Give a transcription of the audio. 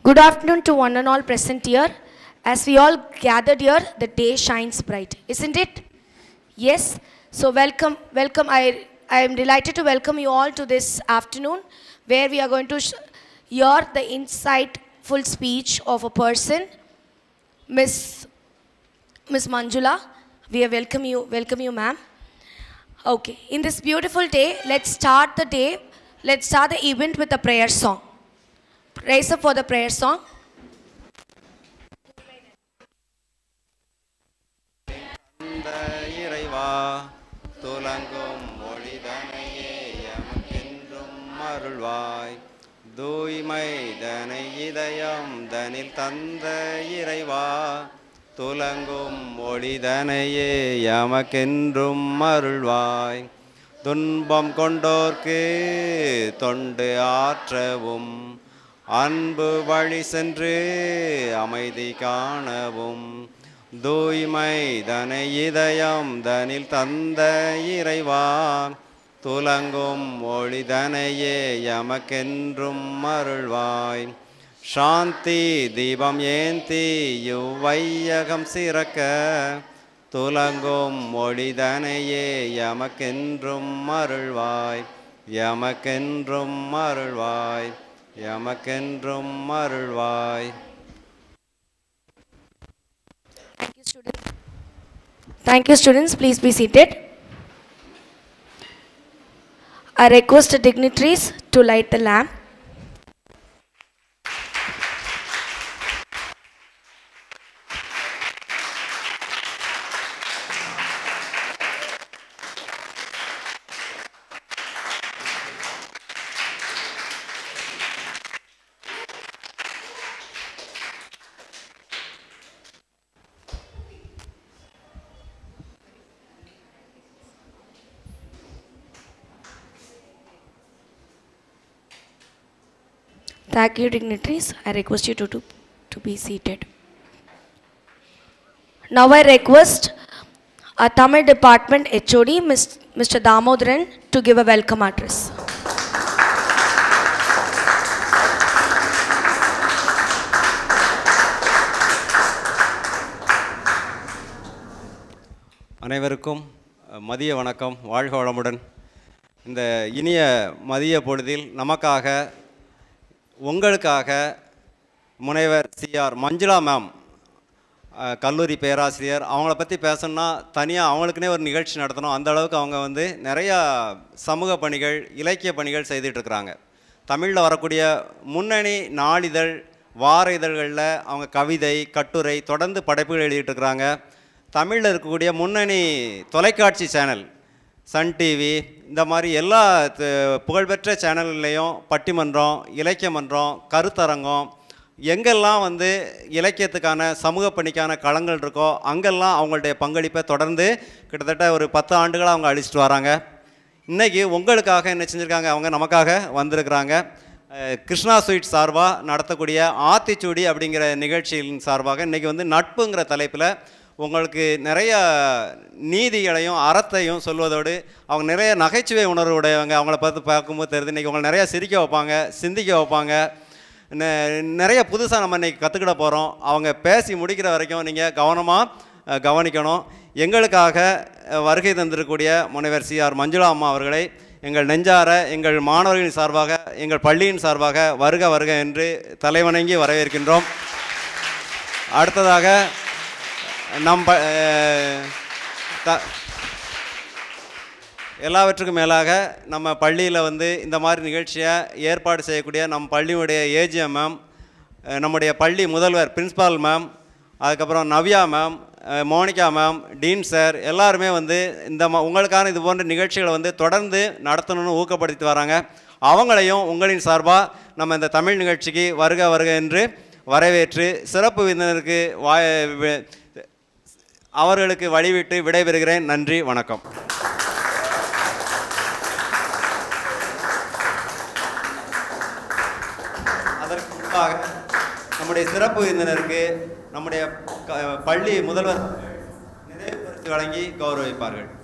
Good afternoon to one and all present here. As we all gathered here, the day shines bright, isn't it? Yes. So welcome, welcome. I, I am delighted to welcome you all to this afternoon, where we are going to sh- hear the insightful speech of a person, Miss Miss Manjula. We welcome you, welcome you, ma'am. Okay. In this beautiful day, let's start the day. Let's start the event with a prayer song. Raise up for the prayer song. அந்த இறைவா துலங்கும் ஒளிதனையே எமக்கென்றும் அருள்வாய் தூய்மை தனை இதயம் தனில் தந்த இறைவா துலங்கும் ஒளிதனையே எமக்கென்றும் அருள்வாய் துன்பம் கொண்டோர்க்கு தொண்டு ஆற்றவும் அன்பு வழி சென்று அமைதி காணவும் தூய்மை தனை இதயம் தனில் தந்த இறைவா துலங்கும் ஒளிதனையே எமக்கென்றும் அருள்வாய் சாந்தி தீபம் ஏந்தி இவ்வையகம் சிறக்க துலங்கும் ஒளிதனையே எமக்கென்றும் அருள்வாய் எமக்கென்றும் அருள்வாய் எமக்கென்றும் அருள்வாய் Thank you, students. Thank you, students. Please be seated. I request the dignitaries to light the lamp. Thank you, dignitaries. I request you to, to, to be seated. Now I request our Tamil Department HOD, Ms- Mr. Damodaran, to give a welcome address. அனைவருக்கும் அஹ், மதிய வணக்கம் வாழ்க வளமுடன் இந்த இனிய மதிய பொழுதில் நமக்காக உங்களுக்காக முனைவர் சிஆர் மஞ்சுளா மேம் அஹ், கல்லூரி பேராசிரியர் அவங்கள பற்றி பேசணும்னா தனியாக அவங்களுக்குனே ஒரு நிகழ்ச்சி நடத்தணும் அந்த அளவுக்கு அவங்க வந்து நிறையா சமூக பணிகள் இலக்கிய பணிகள் செய்துட்ருக்குறாங்க தமிழில் வரக்கூடிய முன்னணி நாளிதழ் வார இதழ்களில் அவங்க கவிதை கட்டுரை தொடர்ந்து படைப்புகள் எழுதிட்டு இருக்கிறாங்க தமிழில் இருக்கக்கூடிய முன்னணி தொலைக்காட்சி சேனல் சன் டிவி இந்த மாதிரி எல்லா த- புகழ்பெற்ற சேனல்லையும் பட்டிமன்றம் இலக்கிய மன்றம் கருத்தரங்கம் எங்கெல்லாம் வந்து இலக்கியத்துக்கான சமூக பணிக்கான களங்கள் இருக்கோ அங்கெல்லாம் அவங்களுடைய பங்களிப்பை தொடர்ந்து கிட்டத்தட்ட ஒரு பத்து ஆண்டுகளாக அவங்க அழிச்சிட்டு வராங்க இன்றைக்கி உங்களுக்காக என்ன செஞ்சுருக்காங்க அவங்க நமக்காக வந்திருக்கிறாங்க அஹ், கிருஷ்ணா ஸ்வீட் சார்பாக நடத்தக்கூடிய ஆத்திச்சூடி அப்படிங்கிற நிகழ்ச்சியின் சார்பாக இன்றைக்கி வந்து நட்புங்கிற தலைப்பில் உங்களுக்கு நிறைய நீதிகளையும் அறத்தையும் சொல்வதோடு அவங்க நிறைய நகைச்சுவை உணர்வு உடையவங்க அவங்கள பார்த்து பார்க்கும்போது தெரியுது இன்றைக்கி உங்களை நிறையா சிரிக்க வைப்பாங்க சிந்திக்க வைப்பாங்க நெ- நிறைய புதுசாக நம்ம இன்றைக்கி கற்றுக்கிட போகிறோம் அவங்க பேசி முடிக்கிற வரைக்கும் நீங்கள் கவனமாக கவனிக்கணும் எங்களுக்காக அஹ், வருகை தந்திருக்கக்கூடிய முனைவர் சிஆர் மஞ்சுளா அம்மா அவர்களை எங்கள் நெஞ்சார எங்கள் மாணவர்களின் சார்பாக எங்கள் பள்ளியின் சார்பாக வருக வருக என்று தலைவணங்கி வரவேற்கின்றோம் அடுத்ததாக நம் ப- அஹ், த எல்லாவற்றுக்கும் மேலாக நம்ம பள்ளியில் வந்து இந்த மாதிரி நிகழ்ச்சியை ஏற்பாடு செய்யக்கூடிய நம் பள்ளியுடைய ஏஜிஎம் மேம் அஹ், நம்முடைய பள்ளி முதல்வர் பிரின்ஸ்பால் மேம் அதுக்கப்புறம் நவ்யா மேம் அஹ், மோனிகா மேம் டீன் சார் எல்லாருமே வந்து இந்த ம உங்களுக்கான இது போன்ற நிகழ்ச்சிகளை வந்து தொடர்ந்து நடத்தணும்னு ஊக்கப்படுத்தி வராங்க அவங்களையும் உங்களின் சார்பாக நம்ம இந்த தமிழ் நிகழ்ச்சிக்கு வருக வருக என்று வரவேற்று சிறப்பு விருந்தினருக்கு வாய வி- அவர்களுக்கு வழிவிட்டு விடைபெறுகிறேன் நன்றி வணக்கம் அதற்கு முன்பாக நம்முடைய சிறப்பு விருந்தினருக்கு நம்முடைய க- பள்ளி முதல்வர் நிறைவு பரிசு வழங்கி கௌரவிப்பார்கள்